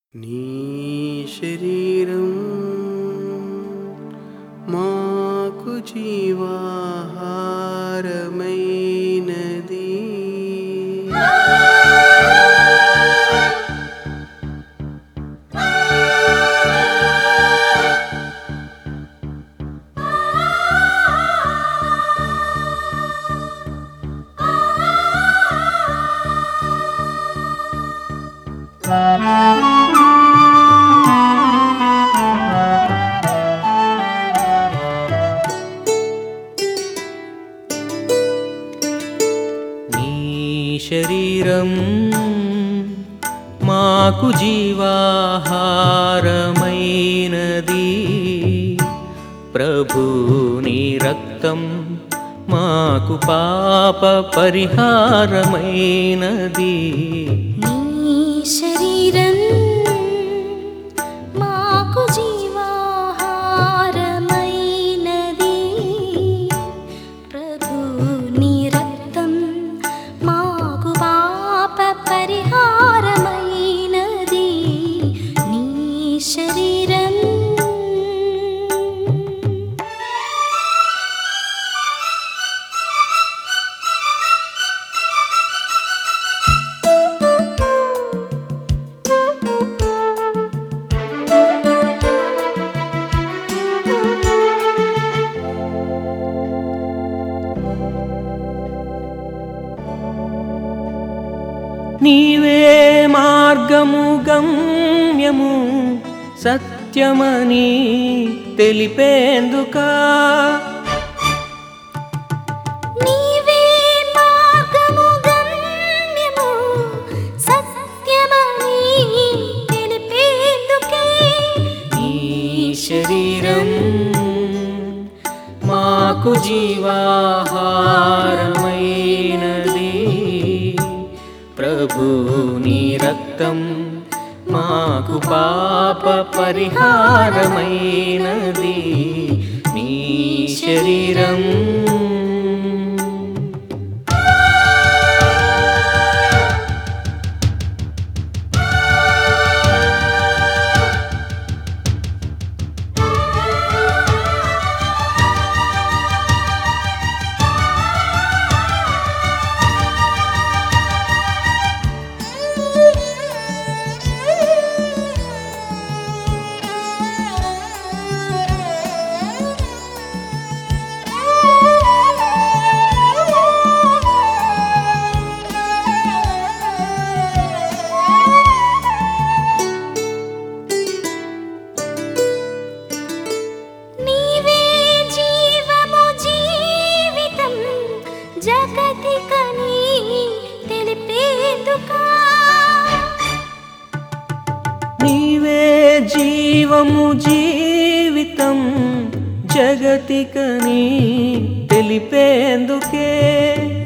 నీ శరీరం మాకు జీవాహారమైనది నీ శరీరం మాకు జీవాహారమైనది ప్రభు నీ రక్తం మాకు పాప పరిహారమైనది నీ శరీరం మాకు జీవాహారమైనది ప్రభు నీ రక్తం మాకు పాప పరిహారమైనది నీ శరీరం నీవే మార్గము గమ్యము సత్యమని తెలిపేందుకా నీవే మార్గము గమ్యము సత్యమని తెలిపేందుకే నీ శరీరం మాకు జీవాహారమైనది ప్రభు నీ రక్తం మాకు పాప పరిహారమైనది నీ శరీరం నీవే జీవము జీవితం జగతికని తెలిపేందుకా నీవే జీవము జీవితం జగతికని తెలిపేందుకే